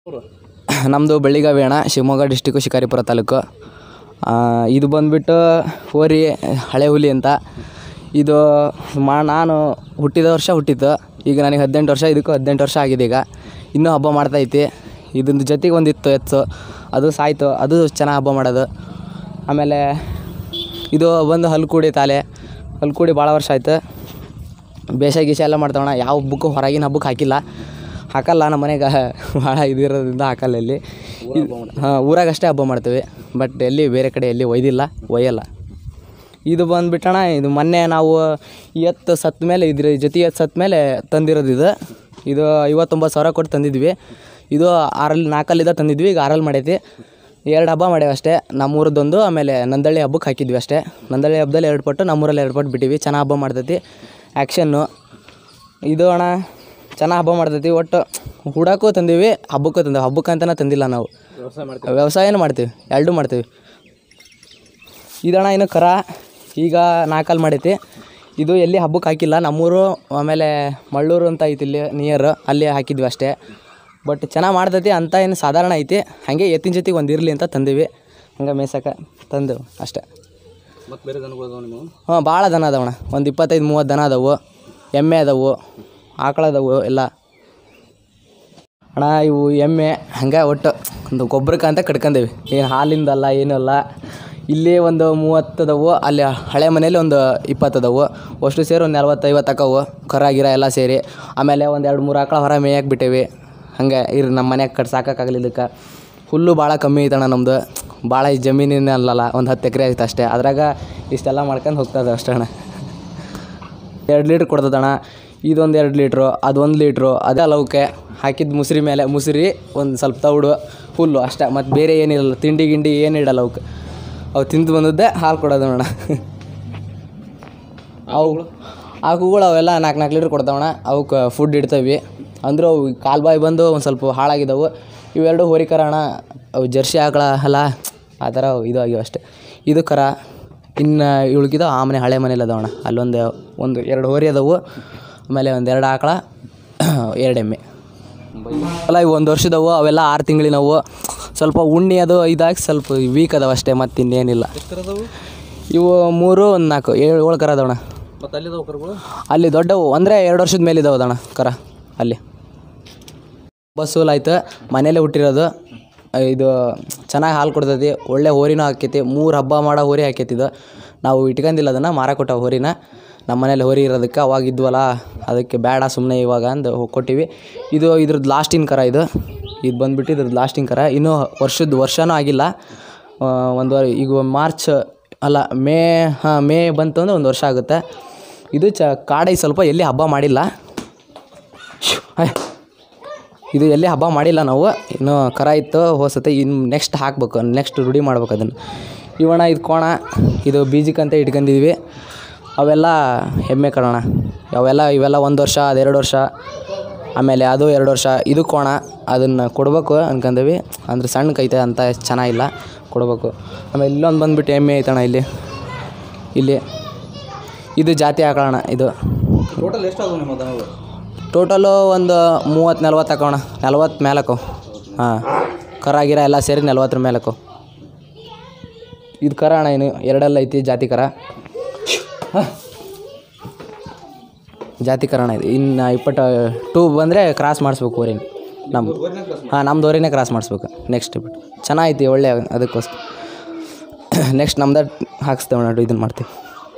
ನಮ್ಮದು ಬೆಳ್ಳಿಗಾವಿ ಅಣ್ಣ ಶಿವಮೊಗ್ಗ ಡಿಸ್ಟಿಕ್ಕು ಶಿಕಾರಿಪುರ ತಾಲೂಕು ಆ, ಇದು ಬಂದುಬಿಟ್ಟು ಹೋರಿ ಹಳೆ ಹುಲಿ ಅಂತ ಇದು ಮಾ ನಾನು ಹುಟ್ಟಿದ ವರ್ಷ ಹುಟ್ಟಿದ್ದು ಈಗ ನನಗೆ ಹದಿನೆಂಟು ವರ್ಷ ಇದಕ್ಕೂ ಹದಿನೆಂಟು ವರ್ಷ ಆಗಿದೆ ಈಗ ಇನ್ನೂ ಹಬ್ಬ ಮಾಡ್ತೈತಿ ಇದ್ರ ಜೊತೆಗೆ ಒಂದಿತ್ತು ಎತ್ತು ಅದು ಸಾಯ್ತು ಅದು ಚೆನ್ನಾಗಿ ಹಬ್ಬ ಮಾಡೋದು ಆಮೇಲೆ ಇದು ಬಂದು ಹಲ್ಕುಡಿ ತಾಲೆ ಹಲ್ಕುಡಿ ಭಾಳ ವರ್ಷ ಆಯ್ತು ಬೇಸಾಯ ಗೀಸ ಎಲ್ಲ ಮಾಡ್ತಾವಣ್ಣ ಯಾವ ಹಬ್ಬಕ್ಕೂ ಹೊರಗಿನ ಹಬ್ಬಕ್ಕೆ ಹಾಕಿಲ್ಲ ಹಾಕಲ್ಲ ನಮ್ಮ ಮನೆಗೆ ಭಾಳ ಇದಿರೋದ್ರಿಂದ ಹಾಕಲ್ಲ ಇಲ್ಲಿ ಹಾಂ ಊರಾಗ ಅಷ್ಟೇ ಹಬ್ಬ ಮಾಡ್ತೀವಿ ಬಟ್ ಎಲ್ಲಿ ಬೇರೆ ಕಡೆ ಎಲ್ಲಿ ಒಯ್ದಿಲ್ಲ ಒಯ್ಯಲ್ಲ ಇದು ಬಂದುಬಿಟ್ಟಣ ಇದು ಮೊನ್ನೆ ನಾವು ಈ ಎತ್ತು ಸತ್ತ ಮೇಲೆ ಇದ್ರ ಜೊತೆ ಎತ್ತು ಸತ್ತ ಮೇಲೆ ತಂದಿರೋದು ಇದು ಇದು ಐವತ್ತೊಂಬತ್ತು ಸಾವಿರ ಕೊಟ್ಟು ತಂದಿದ್ವಿ ಇದು ಆರಲ್ಲಿ ನಾಲ್ಕಲ್ಲಿದ್ದ ತಂದಿದ್ವಿ ಈಗ ಆರಲ್ಲಿ ಮಾಡೈತಿ ಎರಡು ಹಬ್ಬ ಮಾಡೇವಿ ಅಷ್ಟೇ ನಮ್ಮೂರದ್ದೊಂದು ಆಮೇಲೆ ನಂದಳ್ಳಿ ಹಬ್ಬಕ್ಕೆ ಹಾಕಿದ್ವಿ ಅಷ್ಟೇ ನಂದಳ್ಳಿ ಹಬ್ಬದಲ್ಲಿ ಎರಡು ಪಟ್ಟು ನಮ್ಮೂರಲ್ಲಿ ಎರಡು ಪಟ್ಟು ಬಿಟ್ಟಿವಿ ಚೆನ್ನಾಗಿ ಹಬ್ಬ ಮಾಡ್ತೈತಿ ಆ್ಯಕ್ಷನ್ನು ಇದು ಅಣ್ಣ ಚೆನ್ನಾಗಿ ಹಬ್ಬ ಮಾಡ್ತೈತಿ ಒಟ್ಟು ಹುಡಕ್ಕೂ ತಂದೀವಿ ಹಬ್ಬಕ್ಕೂ ತಂದೀವಿ ಹಬ್ಬಕ್ಕೆ ಅಂತಲೇ ತಂದಿಲ್ಲ ನಾವು ವ್ಯವಸಾಯನೂ ಮಾಡ್ತೀವಿ ಎರಡೂ ಮಾಡ್ತೀವಿ ಇದಣ್ಣ ಇನ್ನು ಕರ ಈಗ ನಾಲ್ಕಲ್ಲಿ ಮಾಡೈತಿ ಇದು ಎಲ್ಲಿ ಹಬ್ಬಕ್ಕೆ ಹಾಕಿಲ್ಲ ನಮ್ಮೂರು ಆಮೇಲೆ ಮಳ್ಳೂರು ಅಂತ ಐತಿ ಇಲ್ಲಿ ನಿಯರ್ ಅಲ್ಲಿ ಹಾಕಿದ್ವಿ ಅಷ್ಟೇ ಬಟ್ ಚೆನ್ನಾಗಿ ಮಾಡ್ತೈತಿ ಅಂತ ಏನು ಸಾಧಾರಣ ಐತಿ ಹಾಗೆ ಎತ್ತಿನ ಜೊತೆಗೆ ಒಂದು ಇರಲಿ ಅಂತ ತಂದೀವಿ ಹಂಗೆ ಮೇಯ್ಸಕ್ಕೆ ತಂದೆವು ಅಷ್ಟೇ ಮತ್ತು ಬೇರೆ ದನಗಳು ಅದಾವ ನೀವು ಹಾಂ ಭಾಳ ದನ ಅದಾವಣ್ಣ ಒಂದು ಇಪ್ಪತ್ತೈದು ಮೂವತ್ತು ದನ ಅದಾವು ಎಮ್ಮೆ ಅದಾವು ಆಕಳ ಅದಾವು ಎಲ್ಲ ಅಣ್ಣ ಇವು ಎಮ್ಮೆ ಹಂಗೆ ಒಟ್ಟು ಒಂದು ಗೊಬ್ಬರಕ್ಕೆ ಅಂತ ಕಟ್ಕೊಂಡೇವಿ ಏನು ಹಾಲಿಂದಲ್ಲ ಏನೂ ಅಲ್ಲ ಇಲ್ಲಿ ಒಂದು ಮೂವತ್ತು ಅದಾವು ಅಲ್ಲಿ ಹಳೆ ಮನೇಲಿ ಒಂದು ಇಪ್ಪತ್ತು ಅದಾವು ಅಷ್ಟು ಸೇರಿ ಒಂದು ನಲ್ವತ್ತೈವತ್ತು ಅಕ್ಕವು ಕರ ಗಿರ ಎಲ್ಲ ಸೇರಿ ಆಮೇಲೆ ಒಂದು ಎರಡು ಮೂರು ಆಕಳ ಹೊರ ಮೇಯಕ್ಕೆ ಬಿಟ್ಟೇವಿ ಹಂಗೆ ಇರು ನಮ್ಮ ಮನ್ಯಾಗ ಕಟ್ ಸಾಕಾಗಲಿದ್ದಕ್ಕೆ ಹುಲ್ಲು ಭಾಳ ಕಮ್ಮಿ ಐತಣ್ಣ ನಮ್ಮದು ಭಾಳ ಈ ಜಮೀನಿನಲ್ಲ ಒಂದು ಹತ್ತು ಎಕರೆ ಐತೆ ಅಷ್ಟೇ ಅದ್ರಾಗ ಇಷ್ಟೆಲ್ಲ ಮಾಡ್ಕೊಂಡು ಹೋಗ್ತದೆ ಅಷ್ಟೇ ಅಣ್ಣ ಎರಡು ಲೀಟ್ರ್ ಕೊಡ್ತದಣ್ಣ ಇದೊಂದು ಎರಡು ಲೀಟ್ರು ಅದೊಂದು ಲೀಟ್ರು ಅದೇ ಅವಕ್ಕೆ ಹಾಕಿದ ಮುಸ್ರಿ ಮೇಲೆ ಮುಸ್ರಿ ಒಂದು ಸ್ವಲ್ಪ ತೌಡು ಹುಲ್ಲು ಅಷ್ಟೇ ಮತ್ತು ಬೇರೆ ಏನಿರಲ್ಲ ತಿಂಡಿ ಗಿಂಡಿ ಏನು ಇಡಲ್ಲ ಅವಕ್ಕೆ ಅವು ತಿಂದು ಬಂದದ್ದೇ ಹಾಲು ಕೊಡೋದು ಅಣ್ಣ ಅವು ಆಕುಗಳು ಅವೆಲ್ಲ ನಾಲ್ಕು ನಾಲ್ಕು ಲೀಟ್ರ್ ಕೊಡ್ತಾವಣ್ಣ ಅವಕ್ಕೆ ಫುಡ್ ಇಡ್ತೇವೆ ಅಂದ್ರೆ ಅವು ಕಾಲು ಬಾಯಿ ಬಂದು ಒಂದು ಸ್ವಲ್ಪ ಹಾಳಾಗಿದ್ದಾವೆ ಇವೆರಡು ಹೋರಿಕರ ಅಣ್ಣ ಅವು ಜರ್ಸಿ ಆಕಳ ಅಲ್ಲ ಆ ಥರ ಇದು ಆಗಿವೆ ಅಷ್ಟೇ ಇದು ಕರ ಇನ್ನು ಉಳ್ಕಿದ ಆ ಮನೆ ಹಳೆ ಮನೇಲಿ ಅದಾವಣ್ಣ ಅಲ್ಲೊಂದು ಒಂದು ಎರಡು ಹೋರಿ ಅದಾವು ಆಮೇಲೆ ಒಂದು ಎರಡು ಆಕಳ ಎರಡು ಎಮ್ಮೆ ಅಲ್ಲ ಇವು ಒಂದು ವರ್ಷದವು ಅವೆಲ್ಲ ಆರು ತಿಂಗಳಿನವು ಸ್ವಲ್ಪ ಉಣ್ಣಿ ಅದು ಇದಾಗಿ ಸ್ವಲ್ಪ ವೀಕ್ ಅದಾವ ಅಷ್ಟೇ ಮತ್ತು ಇನ್ನೇನಿಲ್ಲ ಎಷ್ಟರದವು ಇವು ಮೂರು ಒಂದು ನಾಲ್ಕು ಏಳು ಏಳು ಕರ ಅದಾವಣ್ಣ ಮತ್ತು ಅಲ್ಲಿದಾವ ಕರುಗಳು ಅಲ್ಲಿ ದೊಡ್ಡವು ಅಂದರೆ ಎರಡು ವರ್ಷದ ಮೇಲೆ ಇದಾವೆ ಅಣ್ಣ ಕರ ಅಲ್ಲಿ ಬಸ್ಸೂಲ್ ಆಯ್ತು ಮನೇಲೇ ಹುಟ್ಟಿರೋದು ಇದು ಚೆನ್ನಾಗಿ ಹಾಲು ಕೊಡ್ತೈತಿ ಒಳ್ಳೆ ಹೋರಿನೂ ಹಾಕೈತಿ ಮೂರು ಹಬ್ಬ ಮಾಡೋ ಹೋರಿ ಹಾಕೈತಿ ಇದು ನಾವು ಇಟ್ಕೊಂಡಿಲ್ಲ ಅದನ್ನು ಮಾರ ಕೊಟ್ಟ ಹೋರಿನ ನಮ್ಮ ಮನೇಲಿ ಹೋರಿ ಇರೋದಕ್ಕೆ ಅವಾಗ ಇದ್ವಲ್ಲ ಅದಕ್ಕೆ ಬೇಡ ಸುಮ್ಮನೆ ಇವಾಗ ಅಂದು ಹೋಗ್ ಕೊಟ್ಟಿವಿ ಇದು ಇದ್ರದ್ದು ಲಾಸ್ಟಿನ ಕರ ಇದು ಇದು ಬಂದ್ಬಿಟ್ಟು ಇದ್ರದ್ದು ಲಾಸ್ಟಿನ ಕರ ಇನ್ನೂ ವರ್ಷದ ವರ್ಷನೂ ಆಗಿಲ್ಲ ಆ, ಒಂದು ವರ್- ಈಗ ಮಾರ್ಚ್ ಅಲ್ಲ ಮೇ ಹಾಂ ಮೇ ಬಂತು ಅಂದರೆ ಒಂದು ವರ್ಷ ಆಗುತ್ತೆ ಇದು ಚ ಕಾಡೈ ಸ್ವಲ್ಪ ಎಲ್ಲಿ ಹಬ್ಬ ಮಾಡಿಲ್ಲ ಶ್ಯೂ, ಆಯ್. ಇದು ಎಲ್ಲಿ ಹಬ್ಬ ಮಾಡಿಲ್ಲ ನಾವು ಇನ್ನು ಕರ ಇತ್ತು ಹೋಸತ್ತೆ ಇನ್ನು ನೆಕ್ಸ್ಟ್ ಹಾಕ್ಬೇಕು ನೆಕ್ಸ್ಟ್ ರೂಢಿ ಮಾಡ್ಬೇಕು ಅದನ್ನು ಇವಣ್ಣ ಇದು ಕೋಣ ಇದು ಬೀಜಕ್ಕಂತ ಇಟ್ಕೊಂಡಿದ್ವಿ ಅವೆಲ್ಲ ಎಮ್ಮೆ ಕಣಣ ಅವೆಲ್ಲ ಇವೆಲ್ಲ ಒಂದು ವರ್ಷ ಅದೆರಡು ವರ್ಷ ಆಮೇಲೆ ಅದು ಎರಡು ವರ್ಷ ಇದು ಕೋಣ ಅದನ್ನು ಕೊಡ್ಬೇಕು ಅನ್ಕೊಂಡೀವಿ ಅಂದ್ರೆ ಸಣ್ಣ ಕೈತೆ ಅಂತ ಚೆನ್ನಾಗಿಲ್ಲ ಕೊಡ್ಬೇಕು ಆಮೇಲೆ ಇಲ್ಲೊಂದು ಬಂದುಬಿಟ್ಟು ಎಮ್ಮೆ ಐತಣ್ಣ ಇಲ್ಲಿ ಇಲ್ಲಿ ಇದು ಜಾತಿ ಹಾಕೋಣ ಇದು ಟೋಟಲ್ ಎಷ್ಟು ಅದಾವ ನಿಮ್ಮ ದನಗಳು ಟೋಟಲು ಒಂದು ಮೂವತ್ತು ನಲ್ವತ್ತು ಹಾಕೋಣ ನಲ್ವತ್ತು ಮೇಲಕ್ಕೋ ಹಾಂ ಕರ ಗಿರ ಎಲ್ಲ ಸೇರಿ ನಲ್ವತ್ತರ ಮೇಲಕ್ಕೋ ಇದು ಕರ ಅಣ್ಣ ಏನು ಎರಡೆಲ್ಲ ಐತಿ ಜಾತಿ ಕರ ಹ. ಜಾತಿ ಕರ ಅಣ್ಣ ಇದು ಇನ್ನು ಇಪ್ಪತ್ತು ಟೂ ಬಂದರೆ ಕ್ರಾಸ್ ಮಾಡಿಸ್ಬೇಕು ಊರಿನ ನಮ್ಮ ಹಾಂ ನಮ್ದು ಊರಿನೇ ಕ್ರಾಸ್ ಮಾಡಿಸ್ಬೇಕು ನೆಕ್ಸ್ಟ್ ಬಿಟ್ಟು ಚೆನ್ನಾಗೈತಿ ಒಳ್ಳೆ ಅದಕ್ಕೋಸ್ಕರ ನೆಕ್ಸ್ಟ್ ನಮ್ದು ಹಾಕ್ಸ್ತೇವೆ ನೋಡು ಇದನ್ನು ಮಾಡ್ತೀವಿ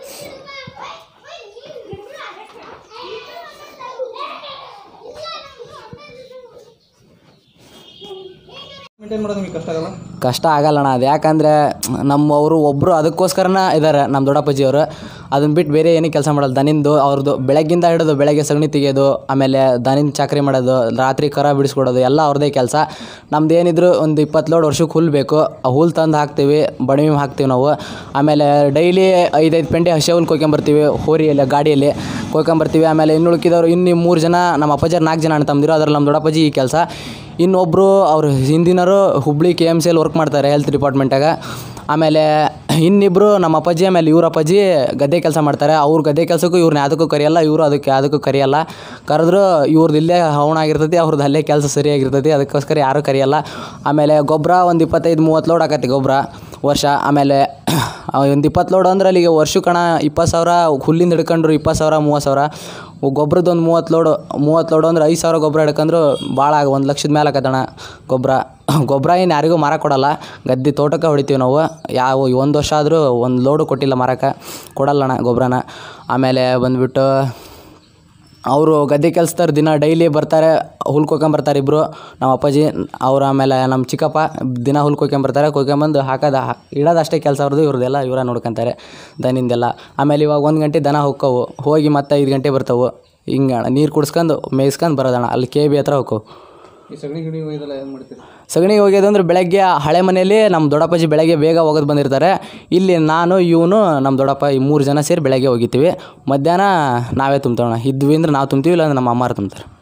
ಮೇಂಟೈನ್ ಮಾಡೋದು ನಿಮಗೆ ಕಷ್ಟ ಆಗಲ್ಲ ಕಷ್ಟ ಆಗಲ್ಲಣ್ಣ ಅದು ಯಾಕಂದರೆ ನಮ್ಮ ಅವರು ಒಬ್ಬರು ಅದಕ್ಕೋಸ್ಕರನ ಇದ್ದಾರೆ ನಮ್ಮ ದೊಡ್ಡಪ್ಪಾಜಿಯವರು ಅದನ್ನ ಬಿಟ್ಟು ಬೇರೆ ಏನೂ ಕೆಲಸ ಮಾಡಲ್ಲ ದನಿಂದು ಅವ್ರದ್ದು ಬೆಳಗ್ಗಿಂದ ಹಿಡಿದು ಬೆಳಗ್ಗೆ ಸಗಣಿ ತೆಗೆಯೋದು ಆಮೇಲೆ ದನಿನ ಚಾಕರಿ ಮಾಡೋದು ರಾತ್ರಿ ಕರ ಬಿಡಿಸ್ಕೊಡೋದು ಎಲ್ಲ ಅವ್ರದ್ದೇ ಕೆಲಸ ನಮ್ದು ಏನಿದ್ರು ಒಂದು ಇಪ್ಪತ್ತು ಲೋಡ್ ವರ್ಷಕ್ಕೆ ಹುಲ್ಲು ಬೇಕು ಆ ಹುಲ್ಲು ತಂದು ಹಾಕ್ತೀವಿ ಬಡವಿ ಹಾಕ್ತೀವಿ ನಾವು ಆಮೇಲೆ ಡೈಲಿ ಐದೈದು ಪೆಂಟೆ ಹಸಿ ಹುಲ್ಲು ಕೊಯ್ಕೊಂಬರ್ತೀವಿ ಹೋರಿಯಲ್ಲಿ ಗಾಡಿಯಲ್ಲಿ ಕೊಯ್ಕೊಂಬರ್ತೀವಿ ಆಮೇಲೆ ಇನ್ನು ಉಳ್ಕಿದವರು ಇನ್ನು ಮೂರು ಜನ ನಮ್ಮ ಅಪ್ಪಾಜರ್ ನಾಲ್ಕು ಜನ ಅಣ್ಣ ತಮ್ಮದಿರು ಅದ್ರಲ್ಲಿ ನಮ್ಮ ದೊಡ್ಡಪ್ಪಾಜಿ ಈ ಕೆಲಸ ಇನ್ನೊಬ್ಬರು ಅವ್ರು ಹಿಂದಿನವರು ಹುಬ್ಳಿ ಕೆ ಎಮ್ ಸಿಯಲ್ಲಿ ವರ್ಕ್ ಮಾಡ್ತಾರೆ ಹೆಲ್ತ್ ಡಿಪಾರ್ಟ್ಮೆಂಟಾಗ ಆಮೇಲೆ ಇನ್ನಿಬ್ಬರು ನಮ್ಮ ಅಪ್ಪಾಜಿ ಆಮೇಲೆ ಇವ್ರ ಅಪ್ಪಾಜಿ ಗದ್ದೆ ಕೆಲಸ ಮಾಡ್ತಾರೆ ಅವ್ರು ಗದ್ದೆ ಕೆಲಸಕ್ಕೂ ಇವ್ರನ್ನ ಯಾವುದಕ್ಕೂ ಕರೆಯಲ್ಲ ಇವರು ಅದಕ್ಕೆ ಯಾವುದಕ್ಕೂ ಕರೆಯಲ್ಲ ಕರೆದ್ರು ಇವ್ರದ್ದು ಇಲ್ಲೇ ಹವಣ ಆಗಿರ್ತೈತಿ ಅವ್ರದ್ದು ಅಲ್ಲೇ ಕೆಲಸ ಸರಿಯಾಗಿರ್ತೈತಿ ಅದಕ್ಕೋಸ್ಕರ ಯಾರೂ ಕರೆಯಲ್ಲ ಆಮೇಲೆ ಗೊಬ್ಬರ ಒಂದು ಇಪ್ಪತ್ತೈದು ಮೂವತ್ತು ಲೋಡ್ ಆಕತಿ ಗೊಬ್ಬರ ವರ್ಷ ಆಮೇಲೆ ಒಂದು ಇಪ್ಪತ್ತು ಲೋಡ್ ಅಂದ್ರೆ ಅಲ್ಲಿಗೆ ವರ್ಷಕ್ಕಣ ಇಪ್ಪತ್ತು ಸಾವಿರ ಹುಲ್ಲಿಂದ ಹಿಡ್ಕೊಂಡ್ರು ಇಪ್ಪತ್ತು ಸಾವಿರ ಮೂವತ್ತು ಸಾವಿರ ಗೊಬ್ಬರದ್ದು ಒಂದು ಮೂವತ್ತು ಲೋಡು ಮೂವತ್ತು ಲೋಡು ಅಂದ್ರೆ ಐದು ಸಾವಿರ ಗೊಬ್ಬರ ಹಿಡ್ಕೊಂಡ್ರು ಭಾಳ ಒಂದು ಲಕ್ಷದ ಮೇಲೆ ಆಕತ್ತಣ್ಣ ಗೊಬ್ಬರ ಗೊಬ್ಬರ ಏನು ಯಾರಿಗೂ ಮಾರಕ್ಕೆ ಕೊಡಲ್ಲ ಗದ್ದೆ ತೋಟಕ್ಕೆ ಹೊಡಿತೀವಿ ನಾವು ಯಾವ ಒಂದು ವರ್ಷ ಆದರೂ ಒಂದು ಲೋಡು ಕೊಟ್ಟಿಲ್ಲ ಮಾರಕ್ಕೆ ಕೊಡಲ್ಲಣ್ಣ ಗೊಬ್ಬರನ ಆಮೇಲೆ ಬಂದುಬಿಟ್ಟು ಅವರು ಗದ್ದೆ ಕೆಲ್ಸದವ್ರು ದಿನ ಡೈಲಿ ಬರ್ತಾರೆ ಹುಲ್ ಕೊಯ್ಕೊಂಬರ್ತಾರೆ ಇಬ್ಬರು ನಮ್ಮ ಅಪ್ಪಾಜಿ ಅವ್ರು ಆಮೇಲೆ ನಮ್ಮ ಚಿಕ್ಕಪ್ಪ ದಿನ ಹುಲ್ ಕೊಯ್ಕೊಂಬರ್ತಾರೆ ಕೊಯ್ಕೊಂಬಂದು ಹಾಕೋದು ಇಡೋದು ಅಷ್ಟೇ ಕೆಲಸ ಅವ್ರದ್ದು ಇವ್ರದ್ದೆಲ್ಲ ಇವರ ನೋಡ್ಕೊಂತಾರೆ ದನಿಂದೆಲ್ಲ ಆಮೇಲೆ ಇವಾಗ ಒಂದು ಗಂಟೆ ದನ ಹೋಕ್ಕವು ಹೋಗಿ ಮತ್ತೆ ಐದು ಗಂಟೆ ಬರ್ತಾವೆ ಹಿಂಗೆ ನೀರು ಕುಡ್ಸ್ಕೊಂಡು ಮೇಯ್ಸ್ಕೊಂಡು ಬರೋದಣ್ಣ ಅಲ್ಲಿ ಕೆ ಬಿ ಹತ್ರ ಹೋಕ್ಕವು ಈ ಸಗಣಿ ಗಿಣಿ ಒಯ್ದಲ್ಲ ಏನು ಮಾಡ್ತೀರಿ ಸಗಣಿ ಹೋಗ್ಯೋದಂದ್ರೆ ಬೆಳಗ್ಗೆ ಹಳೆ ಮನೆಯಲ್ಲಿ ನಮ್ಮ ದೊಡ್ಡಪ್ಪಾಜಿ ಬೆಳಗ್ಗೆ ಬೇಗ ಹೋಗೋದು ಬಂದಿರ್ತಾರೆ ಇಲ್ಲಿ ನಾನು ಇವನು ನಮ್ಮ ದೊಡ್ಡಪ್ಪ ಈ ಮೂರು ಜನ ಸೇರಿ ಬೆಳಗ್ಗೆ ಹೋಗಿರ್ತೀವಿ ಮಧ್ಯಾಹ್ನ ನಾವೇ ತುಂಬ್ತೇವಣ್ಣ ಇದ್ವಿ ಅಂದ್ರೆ ನಾವು ತುಂಬ್ತೀವಿ ಇಲ್ಲ ಅಂದ್ರೆ ನಮ್ಮ ಅಮ್ಮಾರು ತುಂಬ್ತಾರೆ